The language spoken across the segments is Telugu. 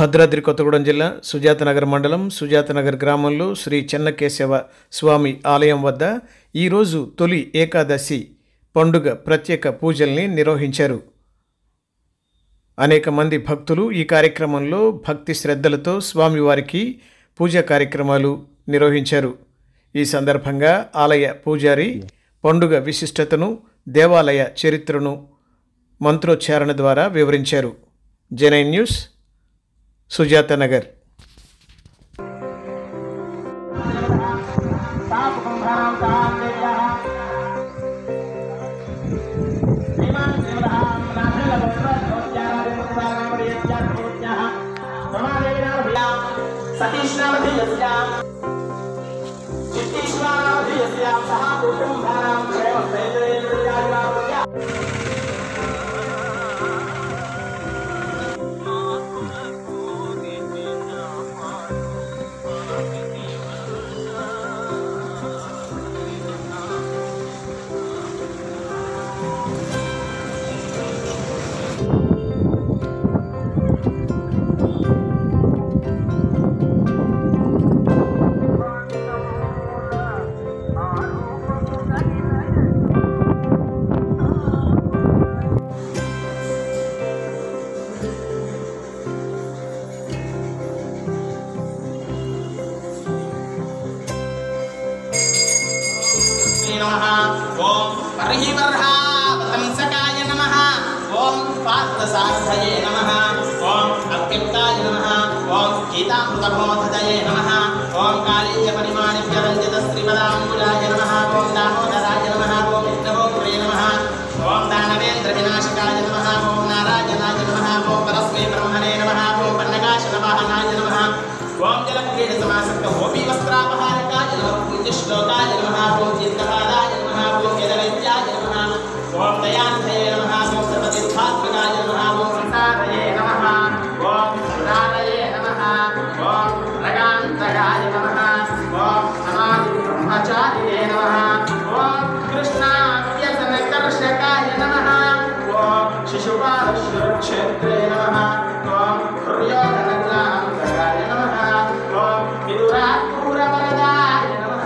భద్రాద్రి కొత్తగూడెం జిల్లా సుజాతనగర్ మండలం సుజాతనగర్ గ్రామంలో శ్రీ చెన్నకేశవ స్వామి ఆలయం వద్ద ఈరోజు తొలి ఏకాదశి పండుగ ప్రత్యేక పూజల్ని నిర్వహించారు అనేక మంది భక్తులు ఈ కార్యక్రమంలో భక్తి శ్రద్ధలతో స్వామివారికి పూజా కార్యక్రమాలు నిర్వహించారు ఈ సందర్భంగా ఆలయ పూజారి పండుగ విశిష్టతను దేవాలయ చరిత్రను మంత్రోచ్చారణ ద్వారా వివరించారు జెనై న్యూస్ సుజాతనగర్ సతీష్నామధేయస్యాం చిత్తీశ్వరామధేయస్యాం సహా కుటుంబానాం ప్రేమ ప్రేరేణ్యాయ నమః ఓం పరివర్హావతంసకాయ నమః ఓం పార్థసారథయే నమః ఓం అవ్యక్తాయ నమః ఓం గీతామృతబోధదయే నమః ఓం కాళీయ పరిమాణిభ్య రంజిత శ్రీపదాంబుజాయ నమః ఓం దామోదరాయ నమః ఓం విష్ణవోగ్రే నమః ఓం దానవేంద్ర వినాశకాయ నమః ఓం నారాయణాయ నమః ఓం పరస్మై బ్రహ్మణే నమః ఓం పన్నకాశన వాహనాయ నమః ఓం జలక్రీడ సమాసక్త గోపీ వస్త్రాపహారకాయ నమః పుణ్యశ్లోకాయ నమః ఓం చిత్తపాదాయ నమః ఓం యదవైద్యాయ నమః ఓం దయానిధయే నమః ఓం సర్వతీర్థాత్మకాయ నమః ఓం సంసారయే నమః ఓం సుధారయే నమః ఓం రగాంతకాయ నమః ఓం నమామి బ్రహ్మచారిణే నమః ఓం కృష్ణావ్యసనకర్షకాయ నమః ఓం శిశుపాలక్షేత్రే నమః ఓం హృయోధనగ్రాంతకాయ నమః ఓం విదురాపూరవరదాయ నమః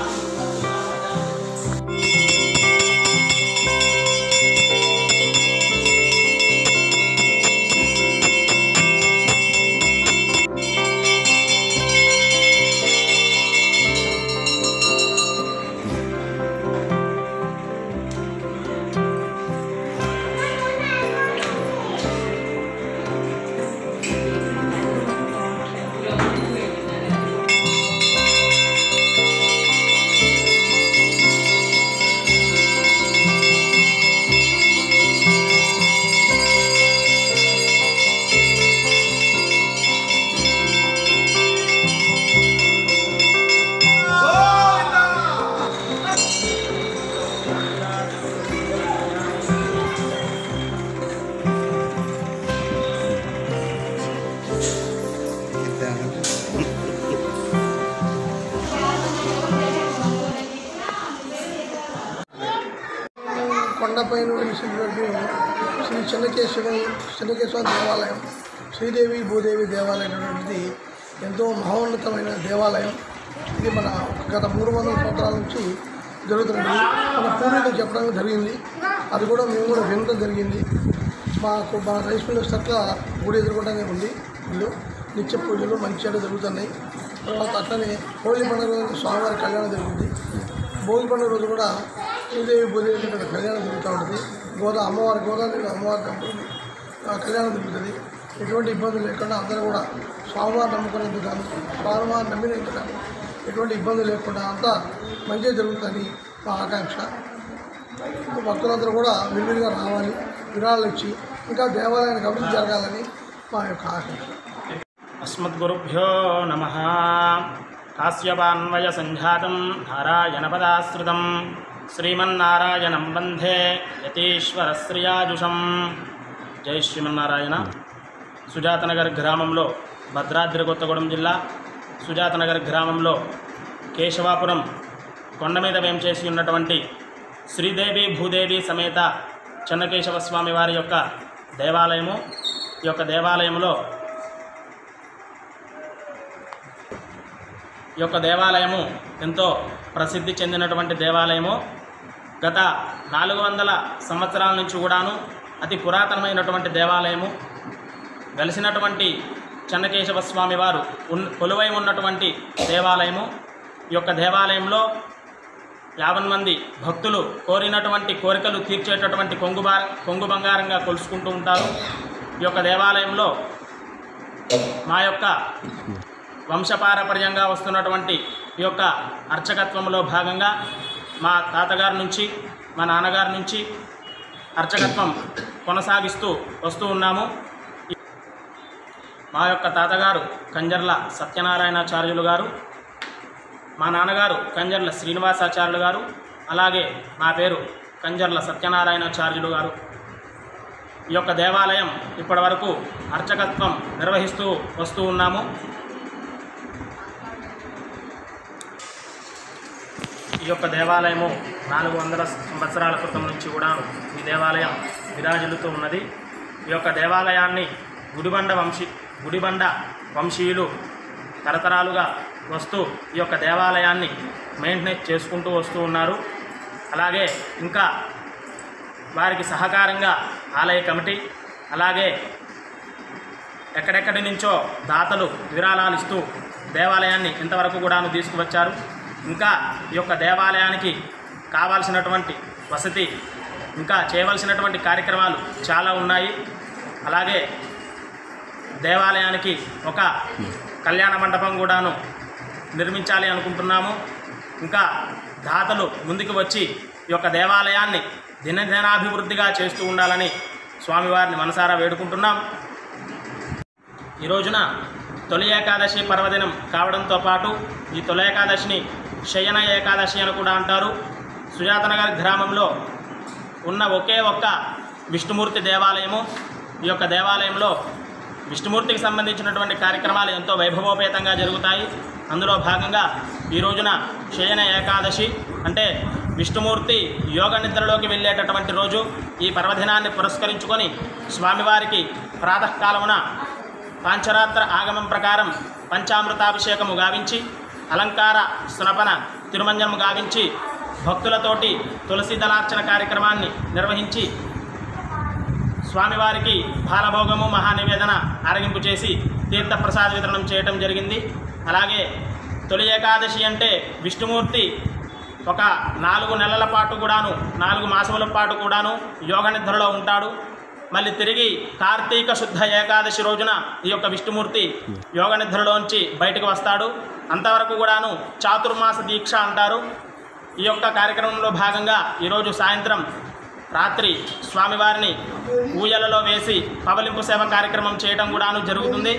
కొండపై నుండి విసిరినటువంటి శ్రీ చెన్నకేశవ చెన్నకేశవ దేవాలయం శ్రీదేవి భూదేవి దేవాలయం అనేటువంటిది ఎంతో మహోన్నతమైన దేవాలయం ఇది మన గత మూడు వందల సంవత్సరాల నుంచి జరుగుతున్నది మన పూర్వీకులు చెప్పడం జరిగింది అది కూడా మేము కూడా వినడం జరిగింది మాకు మా రైస్ మిల్ చట్ల గుడి ఎదుర్కొంటూనే ఉంది ఇల్లు నిత్య పూజలు మంచిగా జరుగుతున్నాయి తర్వాత అట్లనే హోలీ పండుగ రోజు స్వామివారి కళ్యాణం జరుగుతుంది భోగి పండుగ రోజు కూడా శ్రీదేవి భూదేవి ఇక్కడ కళ్యాణం జరుగుతూ ఉంటుంది గోదా అమ్మవారి గోదావరి అమ్మవారి టెంపుల్ ఆ కళ్యాణం జరుగుతుంది ఎటువంటి ఇబ్బందులు లేకుండా అందరూ కూడా స్వామివారు నమ్ముకునేందుకు కానీ స్వామివారు నమ్మినందుకు కానీ ఎటువంటి ఇబ్బందులు లేకుండా అంతా మంచిగా జరుగుతుందని మా ఆకాంక్ష భక్తులందరూ కూడా విరివిగా రావాలి విరాళాలు ఇచ్చి ఇంకా దేవాలయానికి అభివృద్ధి జరగాలని మా యొక్క ఆకాంక్ష अस्मद्गुरुभ्यो नमः कास्यपान्वयसञ्जातं नारायणपदाश्रितं श्रीमन्नारायणं वन्दे యతీశ్వరశ్రియాజుషం జై శ్రీమన్నారాయణ సుజాతనగర్ గ్రామంలో భద్రాద్రి కొత్తగూడెం జిల్లా సుజాతనగర్ గ్రామంలో కేశవాపురం కొండ మీద వేంచేసి ఉన్నటువంటి శ్రీదేవి భూదేవి సమేత చెన్నకేశవ స్వామి వారి యొక్క దేవాలయము ఈ యొక్క దేవాలయంలో ఈ యొక్క దేవాలయము ఎంతో ప్రసిద్ధి చెందినటువంటి దేవాలయము గత నాలుగు వందల సంవత్సరాల నుంచి కూడాను అతి పురాతనమైనటువంటి దేవాలయము వెలిసినటువంటి చెన్నకేశవ స్వామి వారు ఉన్ కొలువై ఉన్నటువంటి దేవాలయము ఈ యొక్క దేవాలయంలో యాభై మంది భక్తులు కోరినటువంటి కోరికలు తీర్చేటటువంటి కొంగు బా కొంగు బంగారంగా కొలుసుకుంటూ ఉంటారు ఈ యొక్క దేవాలయంలో మా యొక్క వంశపారపర్యంగా వస్తున్నటువంటి ఈ యొక్క అర్చకత్వంలో భాగంగా మా తాతగారి నుంచి మా నాన్నగారి నుంచి అర్చకత్వం కొనసాగిస్తూ వస్తూ ఉన్నాము మా యొక్క తాతగారు కంజర్ల సత్యనారాయణాచార్యులు గారు మా నాన్నగారు కంజర్ల శ్రీనివాసాచార్యులు గారు అలాగే నా పేరు కంజర్ల సత్యనారాయణాచార్యులు గారు ఈ యొక్క దేవాలయం ఇప్పటివరకు అర్చకత్వం నిర్వహిస్తూ వస్తూ ఉన్నాము ఈ యొక్క దేవాలయము నాలుగు వందల సంవత్సరాల క్రితం నుంచి కూడా ఈ దేవాలయం విరాజిల్లుతూ ఉన్నది ఈ యొక్క దేవాలయాన్ని గుడిబండ వంశీ గుడిబండ వంశీయులు తరతరాలుగా వస్తూ ఈ యొక్క దేవాలయాన్ని మెయింటెనెన్స్ చేసుకుంటూ వస్తూ ఉన్నారు అలాగే ఇంకా వారికి సహకారంగా ఆలయ కమిటీ అలాగే ఎక్కడెక్కడి నుంచో దాతలు విరాళాలు ఇస్తూ దేవాలయాన్ని ఇంతవరకు కూడాను తీసుకువచ్చారు ఇంకా ఈ యొక్క దేవాలయానికి కావాల్సినటువంటి వసతి ఇంకా చేయవలసినటువంటి కార్యక్రమాలు చాలా ఉన్నాయి అలాగే దేవాలయానికి ఒక కళ్యాణ మండపం కూడాను నిర్మించాలి అనుకుంటున్నాము ఇంకా దాతలు ముందుకు వచ్చి ఈ యొక్క దేవాలయాన్ని దినదినాభివృద్ధిగా చేస్తూ ఉండాలని స్వామివారిని మనసారా వేడుకుంటున్నాం ఈ రోజున తొలి ఏకాదశి పర్వదినం కావడంతో పాటు ఈ తొలి ఏకాదశిని శయన ఏకాదశి అని కూడా అంటారు సుజాతనగర్ గ్రామంలో ఉన్న ఒకే ఒక్క విష్ణుమూర్తి దేవాలయము ఈ యొక్క దేవాలయంలో విష్ణుమూర్తికి సంబంధించినటువంటి కార్యక్రమాలు ఎంతో వైభవోపేతంగా జరుగుతాయి అందులో భాగంగా ఈ రోజున శయన ఏకాదశి అంటే విష్ణుమూర్తి యోగ నిద్రలోకి వెళ్ళేటటువంటి రోజు ఈ పర్వదినాన్ని పురస్కరించుకొని స్వామివారికి ప్రాతకాలమున పాంచరాత్ర ఆగమం ప్రకారం పంచామృతాభిషేకము గావించి అలంకార స్నపన తిరుమంజనము గావించి భక్తులతోటి తులసి దళార్చన కార్యక్రమాన్ని నిర్వహించి స్వామివారికి బాలభోగము మహానివేదన ఆరగింపు చేసి తీర్థ ప్రసాద వితరణం చేయటం జరిగింది అలాగే తొలి ఏకాదశి అంటే విష్ణుమూర్తి ఒక నాలుగు నెలల పాటు కూడాను నాలుగు మాసముల పాటు కూడాను యోగ నిద్రలో ఉంటాడు మళ్ళీ తిరిగి కార్తీక శుద్ధ ఏకాదశి రోజున ఈ యొక్క విష్ణుమూర్తి యోగ నిద్రలోంచి బయటకు వస్తాడు అంతవరకు కూడాను చాతుర్మాస దీక్ష అంటారు ఈ యొక్క కార్యక్రమంలో భాగంగా ఈరోజు సాయంత్రం రాత్రి స్వామివారిని ఊయలలో వేసి పవలింపు సేవ కార్యక్రమం చేయడం కూడాను జరుగుతుంది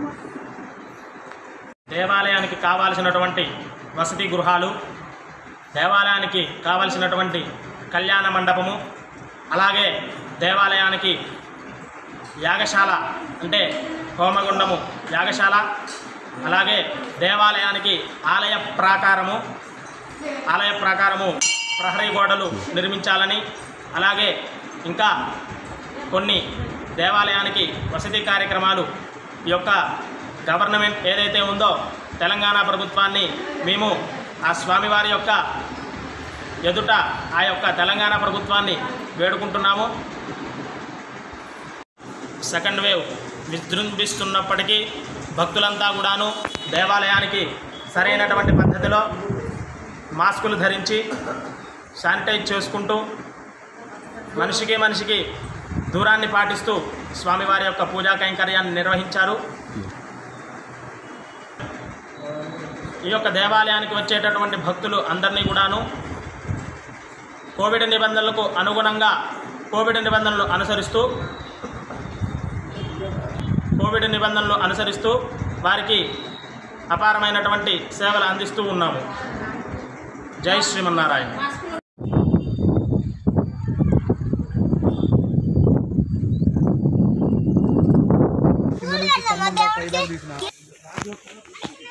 దేవాలయానికి కావాల్సినటువంటి వసతి గృహాలు దేవాలయానికి కావలసినటువంటి కళ్యాణ మండపము అలాగే దేవాలయానికి యాగశాల అంటే హోమగుండము యాగశాల అలాగే దేవాలయానికి ఆలయ ప్రాకారము ఆలయ ప్రాకారము ప్రహరీ గోడలు నిర్మించాలని అలాగే ఇంకా కొన్ని దేవాలయానికి వసతి కార్యక్రమాలు ఈ యొక్క గవర్నమెంట్ ఏదైతే ఉందో తెలంగాణ ప్రభుత్వాన్ని మేము ఆ స్వామివారి యొక్క ఎదుట ఆ యొక్క తెలంగాణ ప్రభుత్వాన్ని వేడుకుంటున్నాము సెకండ్ వేవ్ విజృంభిస్తున్నప్పటికీ భక్తులంతా కూడాను దేవాలయానికి సరైనటువంటి పద్ధతిలో మాస్కులు ధరించి శానిటైజ్ చేసుకుంటూ మనిషికి మనిషికి దూరాన్ని పాటిస్తూ స్వామివారి యొక్క పూజా కైంకర్యాన్ని నిర్వహించారు ఈ యొక్క దేవాలయానికి వచ్చేటటువంటి భక్తులు అందరినీ కూడాను కోవిడ్ నిబంధనలకు అనుగుణంగా కోవిడ్ నిబంధనలు అనుసరిస్తూ కోవిడ్ నిబంధనలు అనుసరిస్తూ వారికి అపారమైనటువంటి సేవలు అందిస్తూ ఉన్నాము జై శ్రీమన్నారాయణ కింద నుంచి స్తంభం దాకా ఐదారు తీసిన